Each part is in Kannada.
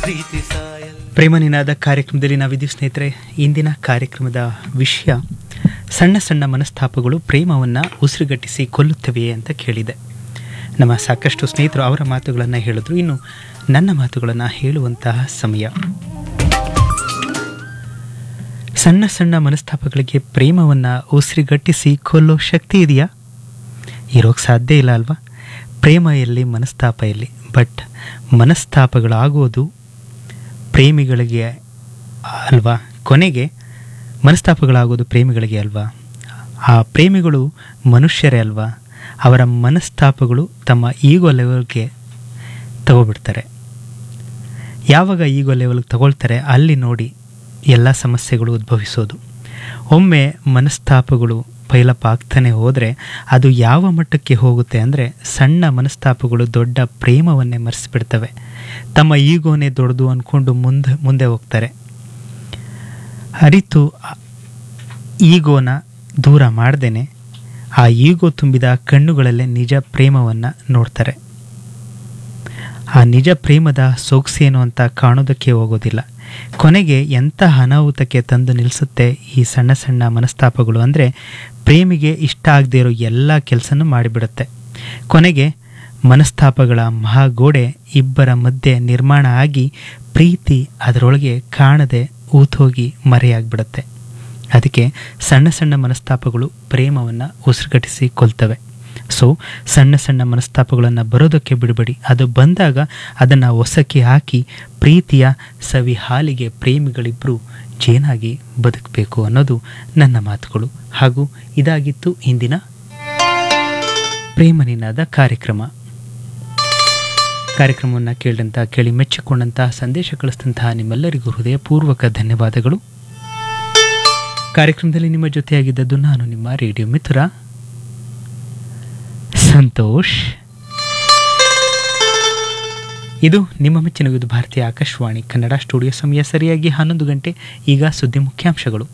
ಪ್ರೀತಿ ಸಾಯಲ್ ಪ್ರೇಮ ನಿನಾದ ಕಾರ್ಯಕ್ರಮದಲ್ಲಿ ನಾವಿದ್ದೀವಿ ಸ್ನೇಹಿತರೆ ಇಂದಿನ ಕಾರ್ಯಕ್ರಮದ ವಿಷಯ ಸಣ್ಣ ಸಣ್ಣ ಮನಸ್ತಾಪಗಳು ಪ್ರೇಮವನ್ನು ಉಸಿರುಗಟ್ಟಿಸಿ ಕೊಲ್ಲುತ್ತವೆಯೇ ಅಂತ ಕೇಳಿದೆ ನಮ್ಮ ಸಾಕಷ್ಟು ಸ್ನೇಹಿತರು ಅವರ ಮಾತುಗಳನ್ನು ಹೇಳಿದ್ರು ಇನ್ನು ನನ್ನ ಮಾತುಗಳನ್ನು ಹೇಳುವಂತಹ ಸಮಯ ಸಣ್ಣ ಸಣ್ಣ ಮನಸ್ತಾಪಗಳಿಗೆ ಪ್ರೇಮವನ್ನು ಉಸಿರುಗಟ್ಟಿಸಿ ಕೊಲ್ಲೋ ಶಕ್ತಿ ಇದೆಯಾ ಇರೋಕ್ಕೆ ಸಾಧ್ಯ ಇಲ್ಲ ಅಲ್ವಾ ಪ್ರೇಮ ಎಲ್ಲಿ ಮನಸ್ತಾಪ ಎಲ್ಲಿ ಬಟ್ ಮನಸ್ತಾಪಗಳಾಗೋದು ಪ್ರೇಮಿಗಳಿಗೆ ಅಲ್ವಾ ಕೊನೆಗೆ ಮನಸ್ತಾಪಗಳಾಗೋದು ಪ್ರೇಮಿಗಳಿಗೆ ಅಲ್ವಾ ಆ ಪ್ರೇಮಿಗಳು ಮನುಷ್ಯರೇ ಅಲ್ವಾ ಅವರ ಮನಸ್ತಾಪಗಳು ತಮ್ಮ ಈಗೋ ಲೆವೆಲ್ಗೆ ತಗೋಬಿಡ್ತಾರೆ ಯಾವಾಗ ಈಗೋ ಲೆವೆಲ್ಗೆ ತಗೊಳ್ತಾರೆ ಅಲ್ಲಿ ನೋಡಿ ಎಲ್ಲ ಸಮಸ್ಯೆಗಳು ಉದ್ಭವಿಸೋದು ಒಮ್ಮೆ ಮನಸ್ತಾಪಗಳು ಪೈಲಪ್ ಆಗ್ತಾನೆ ಹೋದರೆ ಅದು ಯಾವ ಮಟ್ಟಕ್ಕೆ ಹೋಗುತ್ತೆ ಅಂದರೆ ಸಣ್ಣ ಮನಸ್ತಾಪಗಳು ದೊಡ್ಡ ಪ್ರೇಮವನ್ನೇ ಮರೆಸಿಬಿಡ್ತವೆ ತಮ್ಮ ಈಗೋನೇ ದೊಡ್ಡದು ಅಂದ್ಕೊಂಡು ಮುಂದೆ ಮುಂದೆ ಹೋಗ್ತಾರೆ ಅರಿತು ಆ ಈಗೋನ ದೂರ ಮಾಡ್ದೇನೆ ಆ ಈಗೋ ತುಂಬಿದ ಕಣ್ಣುಗಳಲ್ಲೇ ನಿಜ ಪ್ರೇಮವನ್ನು ನೋಡ್ತಾರೆ ಆ ನಿಜ ಪ್ರೇಮದ ಸೊಗಸೇನು ಅಂತ ಕಾಣೋದಕ್ಕೆ ಹೋಗೋದಿಲ್ಲ ಕೊನೆಗೆ ಎಂಥ ಅನಾಹುತಕ್ಕೆ ತಂದು ನಿಲ್ಲಿಸುತ್ತೆ ಈ ಸಣ್ಣ ಸಣ್ಣ ಮನಸ್ತಾಪಗಳು ಅಂದರೆ ಪ್ರೇಮಿಗೆ ಇಷ್ಟ ಆಗದೇ ಇರೋ ಎಲ್ಲ ಕೆಲಸನೂ ಮಾಡಿಬಿಡುತ್ತೆ ಕೊನೆಗೆ ಮನಸ್ತಾಪಗಳ ಮಹಾಗೋಡೆ ಇಬ್ಬರ ಮಧ್ಯೆ ನಿರ್ಮಾಣ ಆಗಿ ಪ್ರೀತಿ ಅದರೊಳಗೆ ಕಾಣದೆ ಊತೋಗಿ ಮರೆಯಾಗ್ಬಿಡುತ್ತೆ ಅದಕ್ಕೆ ಸಣ್ಣ ಸಣ್ಣ ಮನಸ್ತಾಪಗಳು ಪ್ರೇಮವನ್ನು ಉಸಿರುಗಟ್ಟಿಸಿ ಕೊಲ್ತವೆ ಸೊ ಸಣ್ಣ ಸಣ್ಣ ಮನಸ್ತಾಪಗಳನ್ನು ಬರೋದಕ್ಕೆ ಬಿಡಬೇಡಿ ಅದು ಬಂದಾಗ ಅದನ್ನು ಹೊಸಕ್ಕೆ ಹಾಕಿ ಪ್ರೀತಿಯ ಸವಿ ಹಾಲಿಗೆ ಪ್ರೇಮಿಗಳಿಬ್ಬರು ಜೇನಾಗಿ ಬದುಕಬೇಕು ಅನ್ನೋದು ನನ್ನ ಮಾತುಗಳು ಹಾಗೂ ಇದಾಗಿತ್ತು ಇಂದಿನ ಪ್ರೇಮನಿನಾದ ಕಾರ್ಯಕ್ರಮ ಕಾರ್ಯಕ್ರಮವನ್ನು ಕೇಳಿದಂಥ ಕೇಳಿ ಮೆಚ್ಚಿಕೊಂಡಂತಹ ಸಂದೇಶ ಕಳಿಸಿದಂತಹ ನಿಮ್ಮೆಲ್ಲರಿಗೂ ಹೃದಯಪೂರ್ವಕ ಧನ್ಯವಾದಗಳು ಕಾರ್ಯಕ್ರಮದಲ್ಲಿ ನಿಮ್ಮ ಜೊತೆಯಾಗಿದ್ದದ್ದು ನಾನು ನಿಮ್ಮ ರೇಡಿಯೋ ಮಿತ್ರ ಸಂತೋಷ್ ಇದು ನಿಮ್ಮ ಮೆಚ್ಚಿನ ಇದು ಭಾರತೀಯ ಆಕಾಶವಾಣಿ ಕನ್ನಡ ಸ್ಟುಡಿಯೋ ಸಮಯ ಸರಿಯಾಗಿ ಹನ್ನೊಂದು ಗಂಟೆ ಈಗ ಸುದ್ದಿ ಮುಖ್ಯಾಂಶಗಳು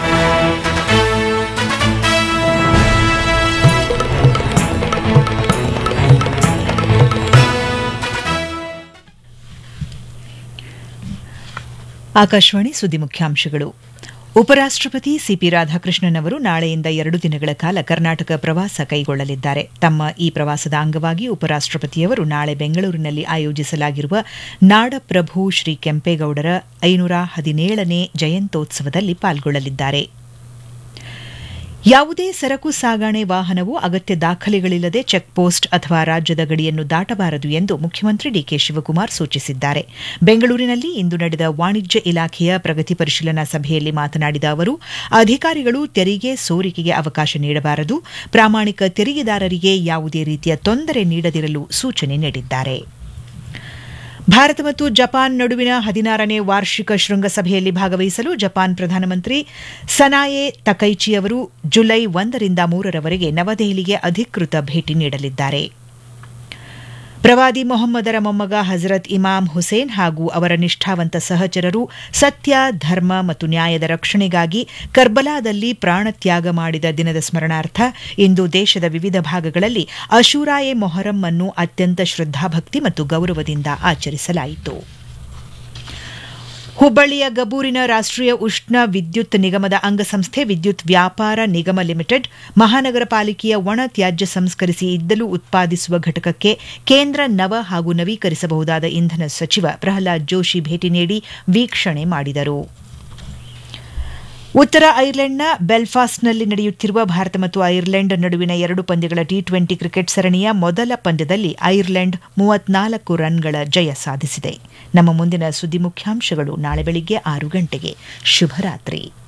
ಆಕಾಶವಾಣಿ ಸುದ್ದಿ ಮುಖ್ಯಾಂಶಗಳು ಉಪರಾಷ್ಟಪತಿ ಸಿಪಿ ರಾಧಾಕೃಷ್ಣನ್ ಅವರು ನಾಳೆಯಿಂದ ಎರಡು ದಿನಗಳ ಕಾಲ ಕರ್ನಾಟಕ ಪ್ರವಾಸ ಕೈಗೊಳ್ಳಲಿದ್ದಾರೆ ತಮ್ಮ ಈ ಪ್ರವಾಸದ ಅಂಗವಾಗಿ ಉಪರಾಷ್ಟಪತಿಯವರು ನಾಳೆ ಬೆಂಗಳೂರಿನಲ್ಲಿ ಆಯೋಜಿಸಲಾಗಿರುವ ನಾಡಪ್ರಭು ಶ್ರೀ ಕೆಂಪೇಗೌಡರ ಐನೂರ ಹದಿನೇಳನೇ ಜಯಂತ್ಯೋತ್ಸವದಲ್ಲಿ ಪಾಲ್ಗೊಳ್ಳಲಿದ್ದಾರೆ ಯಾವುದೇ ಸರಕು ಸಾಗಣೆ ವಾಹನವು ಅಗತ್ಯ ದಾಖಲೆಗಳಿಲ್ಲದೆ ಚೆಕ್ಪೋಸ್ಟ್ ಅಥವಾ ರಾಜ್ಯದ ಗಡಿಯನ್ನು ದಾಟಬಾರದು ಎಂದು ಮುಖ್ಯಮಂತ್ರಿ ಡಿಕೆ ಶಿವಕುಮಾರ್ ಸೂಚಿಸಿದ್ದಾರೆ ಬೆಂಗಳೂರಿನಲ್ಲಿ ಇಂದು ನಡೆದ ವಾಣಿಜ್ಯ ಇಲಾಖೆಯ ಪ್ರಗತಿ ಪರಿಶೀಲನಾ ಸಭೆಯಲ್ಲಿ ಮಾತನಾಡಿದ ಅವರು ಅಧಿಕಾರಿಗಳು ತೆರಿಗೆ ಸೋರಿಕೆಗೆ ಅವಕಾಶ ನೀಡಬಾರದು ಪ್ರಾಮಾಣಿಕ ತೆರಿಗೆದಾರರಿಗೆ ಯಾವುದೇ ರೀತಿಯ ತೊಂದರೆ ನೀಡದಿರಲು ಸೂಚನೆ ನೀಡಿದ್ದಾರೆ ಭಾರತ ಮತ್ತು ಜಪಾನ್ ನಡುವಿನ ಹದಿನಾರನೇ ವಾರ್ಷಿಕ ಶೃಂಗಸಭೆಯಲ್ಲಿ ಭಾಗವಹಿಸಲು ಜಪಾನ್ ಪ್ರಧಾನಮಂತ್ರಿ ಸನಾಯೆ ತಕೈಚಿ ಅವರು ಜುಲೈ ಒಂದರಿಂದ ಮೂರರವರೆಗೆ ನವದೆಹಲಿಗೆ ಅಧಿಕೃತ ಭೇಟಿ ನೀಡಲಿದ್ದಾರೆ ಪ್ರವಾದಿ ಮೊಹಮ್ಮದರ ಮೊಮ್ಮಗ ಹಜರತ್ ಇಮಾಮ್ ಹುಸೇನ್ ಹಾಗೂ ಅವರ ನಿಷ್ಠಾವಂತ ಸಹಚರರು ಸತ್ಯ ಧರ್ಮ ಮತ್ತು ನ್ಯಾಯದ ರಕ್ಷಣೆಗಾಗಿ ಕರ್ಬಲಾದಲ್ಲಿ ಪ್ರಾಣತ್ಯಾಗ ಮಾಡಿದ ದಿನದ ಸ್ಮರಣಾರ್ಥ ಇಂದು ದೇಶದ ವಿವಿಧ ಭಾಗಗಳಲ್ಲಿ ಅಶೂರಾಯೆ ಮೊಹರಂ ಅನ್ನು ಅತ್ಯಂತ ಶ್ರದ್ಧಾಭಕ್ತಿ ಮತ್ತು ಗೌರವದಿಂದ ಆಚರಿಸಲಾಯಿತು ಹುಬ್ಬಳ್ಳಿಯ ಗಬೂರಿನ ರಾಷ್ಟ್ರೀಯ ಉಷ್ಣ ವಿದ್ಯುತ್ ನಿಗಮದ ಅಂಗಸಂಸ್ಥೆ ವಿದ್ಯುತ್ ವ್ಯಾಪಾರ ನಿಗಮ ಲಿಮಿಟೆಡ್ ಮಹಾನಗರ ಪಾಲಿಕೆಯ ಒಣ ತ್ಯಾಜ್ಯ ಸಂಸ್ಕರಿಸಿ ಇದ್ದಲು ಉತ್ಪಾದಿಸುವ ಘಟಕಕ್ಕೆ ಕೇಂದ್ರ ನವ ಹಾಗೂ ನವೀಕರಿಸಬಹುದಾದ ಇಂಧನ ಸಚಿವ ಪ್ರಹ್ಲಾದ್ ಜೋಶಿ ಭೇಟಿ ನೀಡಿ ವೀಕ್ಷಣೆ ಮಾಡಿದರು ಉತ್ತರ ಐರ್ಲೆಂಡ್ನ ಬೆಲ್ಫಾಸ್ಟ್ನಲ್ಲಿ ನಡೆಯುತ್ತಿರುವ ಭಾರತ ಮತ್ತು ಐರ್ಲೆಂಡ್ ನಡುವಿನ ಎರಡು ಪಂದ್ಯಗಳ ಟಿ ಟ್ವೆಂಟಿ ಕ್ರಿಕೆಟ್ ಸರಣಿಯ ಮೊದಲ ಪಂದ್ಯದಲ್ಲಿ ಐರ್ಲೆಂಡ್ ಮೂವತ್ನಾಲ್ಕು ರನ್ಗಳ ಜಯ ಸಾಧಿಸಿದೆ ನಮ್ಮ ಮುಂದಿನ ಸುದ್ದಿ ಮುಖ್ಯಾಂಶಗಳು ನಾಳೆ ಬೆಳಿಗ್ಗೆ ಆರು ಗಂಟೆಗೆ ಶುಭರಾತ್ರಿ